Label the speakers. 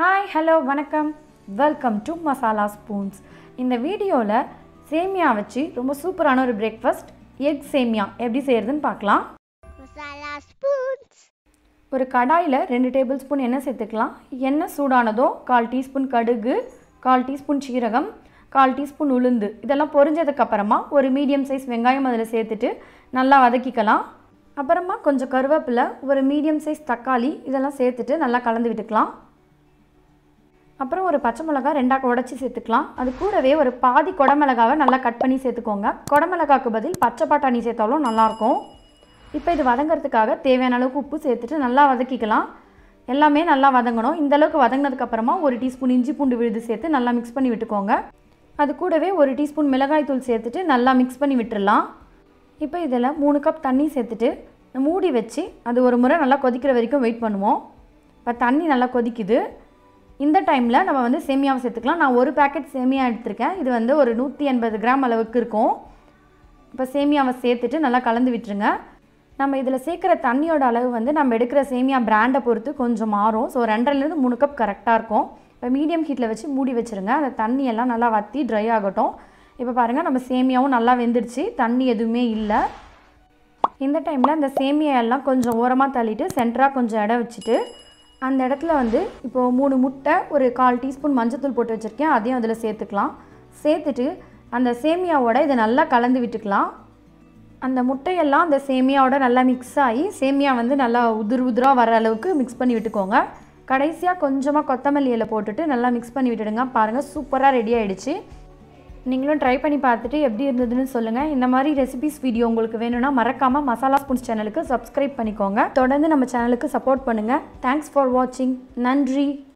Speaker 1: Hi hello வணக்கம் welcome to masala spoons இந்த வீடியோவில் சேமியா வச்சு ரொம்ப சூப்பரான ஒரு பிரேக்ஃபாஸ்ட் எக் சேமியா எப்படி செய்கிறதுன்னு பார்க்கலாம்
Speaker 2: Masala spoons.
Speaker 1: ஒரு கடாயில் ரெண்டு டேபிள் ஸ்பூன் எண்ணெய் சேர்த்துக்கலாம் எண்ணெய் சூடானதோ கால் டீஸ்பூன் கடுகு கால் டீஸ்பூன் சீரகம் கால் டீஸ்பூன் உளுந்து இதெல்லாம் பொரிஞ்சதுக்கப்புறமா ஒரு மீடியம் சைஸ் வெங்காயம் அதில் சேர்த்துட்டு நல்லா வதக்கிக்கலாம் அப்புறமா கொஞ்சம் கருவேப்பிலை ஒரு மீடியம் சைஸ் தக்காளி இதெல்லாம் சேர்த்துட்டு நல்லா கலந்து விட்டுக்கலாம் அப்புறம் ஒரு பச்சை மிளகா ரெண்டாக உடச்சி சேர்த்துக்கலாம் அது கூடவே ஒரு பாதி குடமிளகாவை நல்லா கட் பண்ணி சேர்த்துக்கோங்க குடமிளகாக்கு பதில் பச்சை பட்டாணி சேர்த்தாலும் நல்லாயிருக்கும் இப்போ இது வதங்கிறதுக்காக தேவையான அளவுக்கு உப்பு சேர்த்துட்டு நல்லா வதக்கிக்கலாம் எல்லாமே நல்லா வதங்கணும் இந்த அளவுக்கு வதங்கினதுக்கப்புறமா ஒரு டீஸ்பூன் இஞ்சி பூண்டு விழுது சேர்த்து நல்லா மிக்ஸ் பண்ணி விட்டுக்கோங்க அது கூடவே ஒரு டீஸ்பூன் மிளகாய் தூள் சேர்த்துட்டு நல்லா மிக்ஸ் பண்ணி விட்டுறலாம் இப்போ இதில் மூணு கப் தண்ணி சேர்த்துட்டு மூடி வச்சு அது ஒரு முறை நல்லா கொதிக்கிற வரைக்கும் வெயிட் பண்ணுவோம் இப்போ தண்ணி நல்லா கொதிக்குது இந்த டைமில் நம்ம வந்து சேமியாவை சேர்த்துக்கலாம் நான் ஒரு பேக்கெட் சேமியா எடுத்திருக்கேன் இது வந்து ஒரு நூற்றி எண்பது கிராம் அளவுக்கு இருக்கும் இப்போ சேமியாவை சேர்த்துட்டு நல்லா கலந்து விட்டுருங்க நம்ம இதில் சேர்க்குற தண்ணியோட அளவு வந்து நம்ம எடுக்கிற சேமியா பிராண்டை பொறுத்து கொஞ்சம் மாறும் ஸோ ரெண்டரைலேருந்து மூணு கப் கரெக்டாக இருக்கும் இப்போ மீடியம் ஹீட்டில் வச்சு மூடி வச்சுருங்க அந்த தண்ணி எல்லாம் நல்லா வற்றி ட்ரை ஆகட்டும் இப்போ பாருங்கள் நம்ம சேமியாவும் நல்லா வெந்துடுச்சு தண்ணி எதுவுமே இல்லை இந்த டைமில் அந்த சேமியா எல்லாம் கொஞ்சம் ஓரமாக தள்ளிட்டு சென்டராக கொஞ்சம் இடம் வச்சுட்டு அந்த இடத்துல வந்து இப்போது மூணு முட்டை ஒரு கால் டீஸ்பூன் மஞ்சத்தூள் போட்டு வச்சுருக்கேன் அதையும் அதில் சேர்த்துக்கலாம் சேர்த்துட்டு அந்த சேமியாவோட இதை நல்லா கலந்து விட்டுக்கலாம் அந்த முட்டையெல்லாம் அந்த சேமியாவோட நல்லா மிக்ஸ் ஆகி சேமியா வந்து நல்லா உதிர் உதிராக வர அளவுக்கு மிக்ஸ் பண்ணி விட்டுக்கோங்க கடைசியாக கொஞ்சமாக கொத்தமல்லி இலை போட்டுட்டு நல்லா மிக்ஸ் பண்ணி விட்டுடுங்க பாருங்கள் சூப்பராக ரெடி ஆயிடுச்சு நீங்களும் ட்ரை பண்ணி பார்த்துட்டு எப்படி இருந்ததுன்னு சொல்லுங்கள் இந்த மாதிரி ரெசிபிஸ் வீடியோ உங்களுக்கு வேணும்னா மறக்காமல் மசாலா ஸ்பூன்ஸ் சேனலுக்கு சப்ஸ்கிரைப் பண்ணிக்கோங்க தொடர்ந்து நம்ம சேனலுக்கு சப்போர்ட் பண்ணுங்கள் தேங்க்ஸ் ஃபார் வாட்சிங் நன்றி